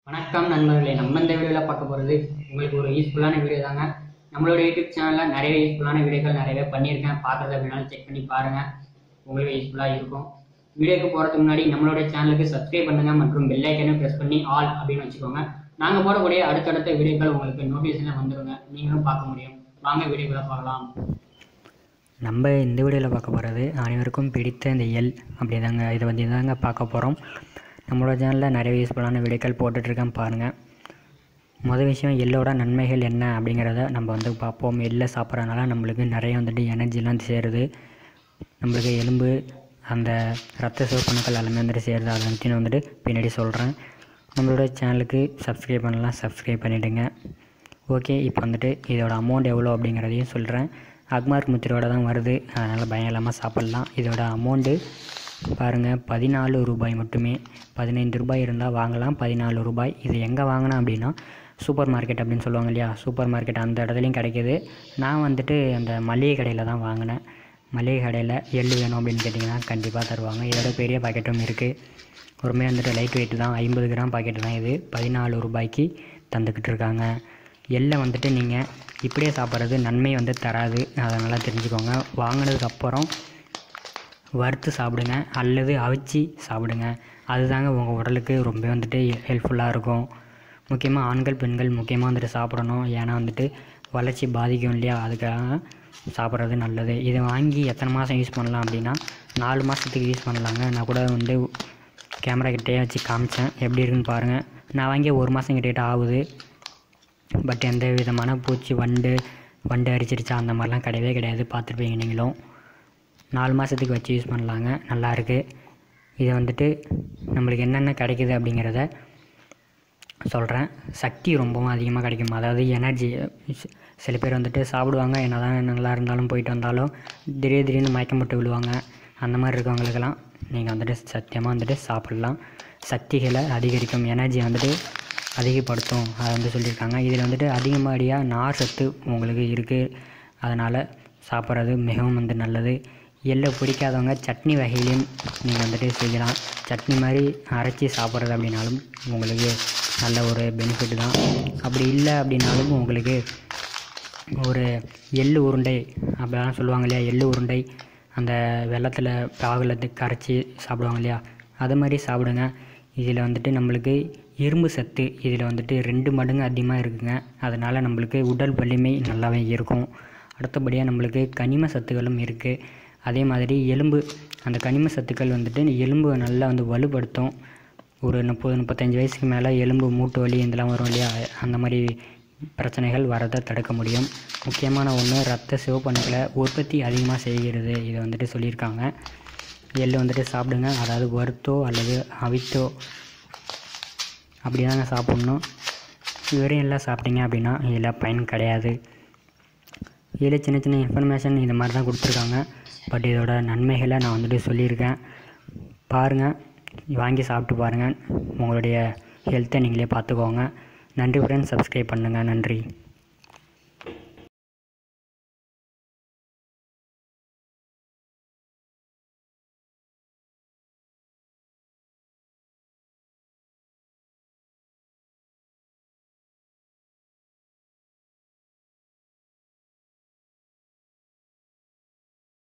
வணக்கம் நண்பர்களே நம்ம இந்த வீடியோவில் பார்க்க போகிறது உங்களுக்கு ஒரு யூஸ்ஃபுல்லான வீடியோ தாங்க நம்மளோட யூடியூப் சேனலில் நிறைய யூஸ்ஃபுல்லான வீடியோக்கள் நிறையவே பண்ணியிருக்கேன் பார்க்குறது அப்படின்னாலும் செக் பண்ணி பாருங்கள் உங்களுக்கு யூஸ்ஃபுல்லாக இருக்கும் வீடியோக்கு போகிறதுக்கு முன்னாடி நம்மளோட சேனலுக்கு சப்ஸ்கிரைப் பண்ணுங்கள் மற்றும் பெல் ஐக்கனையும் ப்ரெஸ் பண்ணி ஆல் அப்படின்னு வச்சுக்கோங்க நாங்கள் போடக்கூடிய அடுத்தடுத்த வீடியோக்கள் உங்களுக்கு நோட்டிஃபிகேஷனில் வந்துருங்க நீங்களும் பார்க்க முடியும் வாங்க வீடியோக்குள்ள பார்க்கலாம் நம்ம இந்த வீடியோவில் பார்க்க போகிறது அனைவருக்கும் பிடித்த இந்த எல் அப்படி தாங்க இதை பற்றி தாங்க பார்க்க போகிறோம் நம்மளோட சேனலில் நிறைய யூஸ்ஃபுல்லான வீடியோக்கள் போட்டுட்ருக்கேன் பாருங்கள் மொதல் விஷயம் எள்ளோட நன்மைகள் என்ன அப்படிங்கிறத நம்ம வந்து பார்ப்போம் எள்ளை சாப்பிட்றதுனால நம்மளுக்கு நிறைய வந்துட்டு எனர்ஜிலாம் சேருது நம்மளுக்கு எலும்பு அந்த ரத்த சிவப்பணுக்கள் எல்லாமே வந்துட்டு சேருது அதை வந்துட்டு நான் வந்துட்டு பின்னாடி சொல்கிறேன் நம்மளோட சேனலுக்கு சப்ஸ்கிரைப் பண்ணலாம் சப்ஸ்கிரைப் பண்ணிவிடுங்க ஓகே இப்போ வந்துட்டு இதோட அமௌண்ட் எவ்வளோ அப்படிங்கிறதையும் சொல்கிறேன் அக்மார்க் முத்திரையோட தான் வருது அதனால் பயம் இல்லாமல் சாப்பிட்லாம் இதோட அமௌண்ட்டு பாருங்கள் பதினாலு ரூபாய் மட்டுமே பதினைந்து ரூபாய் இருந்தால் வாங்கலாம் பதினாலு ரூபாய் இது எங்கே வாங்கினேன் அப்படின்னா சூப்பர் மார்க்கெட் அப்படின்னு சொல்லுவாங்க இல்லையா சூப்பர் மார்க்கெட் அந்த இடத்துலையும் கிடைக்கிது நான் வந்துட்டு அந்த மளிகை கடையில் தான் வாங்கினேன் மளிகை கடையில் எள்ளு வேணும் அப்படின்னு கேட்டிங்கன்னா கண்டிப்பாக தருவாங்க இதோட பெரிய பாக்கெட்டும் இருக்குது ஒருமே வந்துட்டு லைட் வெயிட் தான் ஐம்பது கிராம் பாக்கெட் தான் இது பதினாலு ரூபாய்க்கு தந்துக்கிட்டு இருக்காங்க எள்ளை வந்துட்டு நீங்கள் இப்படியே சாப்பிட்றது நன்மை வந்து தராது அதனால் தெரிஞ்சுக்கோங்க வாங்கினதுக்கப்புறம் வறுத்து சாப்பிடுங்க அல்லது அவிச்சு சாப்பிடுங்க அதுதாங்க உங்கள் உடலுக்கு ரொம்ப வந்துட்டு ஹெல்ப்ஃபுல்லாக இருக்கும் முக்கியமாக ஆண்கள் பெண்கள் முக்கியமாக வந்துட்டு சாப்பிடணும் ஏன்னா வந்துட்டு வளர்ச்சி பாதிக்கும் இல்லையா அதுக்காக சாப்பிட்றது நல்லது இதை வாங்கி எத்தனை மாதம் யூஸ் பண்ணலாம் அப்படின்னா நாலு மாதத்துக்கு யூஸ் பண்ணலாங்க நான் கூட வந்து கேமரா கிட்டே வச்சு காமிச்சேன் எப்படி இருக்குன்னு பாருங்கள் நான் வாங்கி ஒரு மாதம் கிட்டே ஆகுது பட் எந்த விதமான பூச்சி வண்டு வண்டு அரிச்சிருச்சா அந்த மாதிரிலாம் கிடையவே கிடையாது பார்த்துருப்பீங்க நீங்களும் நாலு மாதத்துக்கு வச்சு யூஸ் பண்ணலாங்க நல்லா இருக்குது இதை வந்துட்டு நம்மளுக்கு என்னென்ன கிடைக்குது அப்படிங்கிறத சொல்கிறேன் சக்தி ரொம்பவும் அதிகமாக கிடைக்கும் அதாவது எனர்ஜி சில பேர் வந்துட்டு சாப்பிடுவாங்க என்ன தான் நல்லா இருந்தாலும் போயிட்டு வந்தாலும் திடீர் திடீர்னு மயக்கம் போட்டு விழுவாங்க அந்த மாதிரி இருக்கவங்களுக்கெல்லாம் நீங்கள் வந்துட்டு சத்தியமாக வந்துட்டு சாப்பிட்லாம் சக்திகளை அதிகரிக்கும் எனர்ஜி வந்துட்டு அதிகப்படுத்தும் அதை வந்து சொல்லியிருக்காங்க இதில் வந்துட்டு அதிகப்படியாக நார் சத்து உங்களுக்கு இருக்குது அதனால் சாப்பிட்றது மிகவும் வந்து நல்லது எள்ளை பிடிக்காதவங்க சட்னி வகையிலையும் நீங்கள் வந்துட்டு செய்யலாம் சட்னி மாதிரி அரைச்சி சாப்பிட்றது அப்படின்னாலும் உங்களுக்கு நல்ல ஒரு பெனிஃபிட் தான் அப்படி இல்லை அப்படின்னாலும் உங்களுக்கு ஒரு எள்ளு உருண்டை அப்படிலாம் சொல்லுவாங்க இல்லையா எள்ளு உருண்டை அந்த வெள்ளத்தில் பாகுல கரைச்சி சாப்பிடுவாங்க இல்லையா அது மாதிரி சாப்பிடுங்க இதில் வந்துட்டு நம்மளுக்கு இரும்பு சத்து இதில் வந்துட்டு ரெண்டு மடங்கு அதிகமாக இருக்குங்க அதனால் நம்மளுக்கு உடல் வலிமை நல்லாவே இருக்கும் அடுத்தபடியாக நம்மளுக்கு கனிம சத்துக்களும் இருக்குது அதே மாதிரி எலும்பு அந்த கனிம சத்துக்கள் வந்துட்டு எலும்பு நல்லா வந்து வலுப்படுத்தும் ஒரு முப்பது முப்பத்தஞ்சு வயசுக்கு மேலே எலும்பு மூட்டு வலி இதெல்லாம் வரும் இல்லையா அந்த மாதிரி பிரச்சனைகள் வரதை தடுக்க முடியும் முக்கியமான ஒன்று ரத்த சிவப்பணுக்களை உற்பத்தி அதிகமாக செய்கிறது இதை வந்துட்டு சொல்லியிருக்காங்க எள்ளு வந்துட்டு சாப்பிடுங்க அதாவது வறுத்தோ அல்லது அவித்தோ அப்படி தாங்க சாப்பிட்ணும் வெறும் எல்லாம் சாப்பிட்டீங்க அப்படின்னா இதில் பயன் கிடையாது இதில் சின்ன சின்ன இன்ஃபர்மேஷன் இந்த மாதிரி தான் கொடுத்துருக்காங்க பட் இதோட நன்மைகளை நான் வந்துட்டு சொல்லியிருக்கேன் பாருங்கள் வாங்கி சாப்பிட்டு பாருங்கள் உங்களுடைய ஹெல்த்தை நீங்களே பார்த்துக்கோங்க நன்றி ஃப்ரெண்ட்ஸ் சப்ஸ்கிரைப் பண்ணுங்கள் நன்றி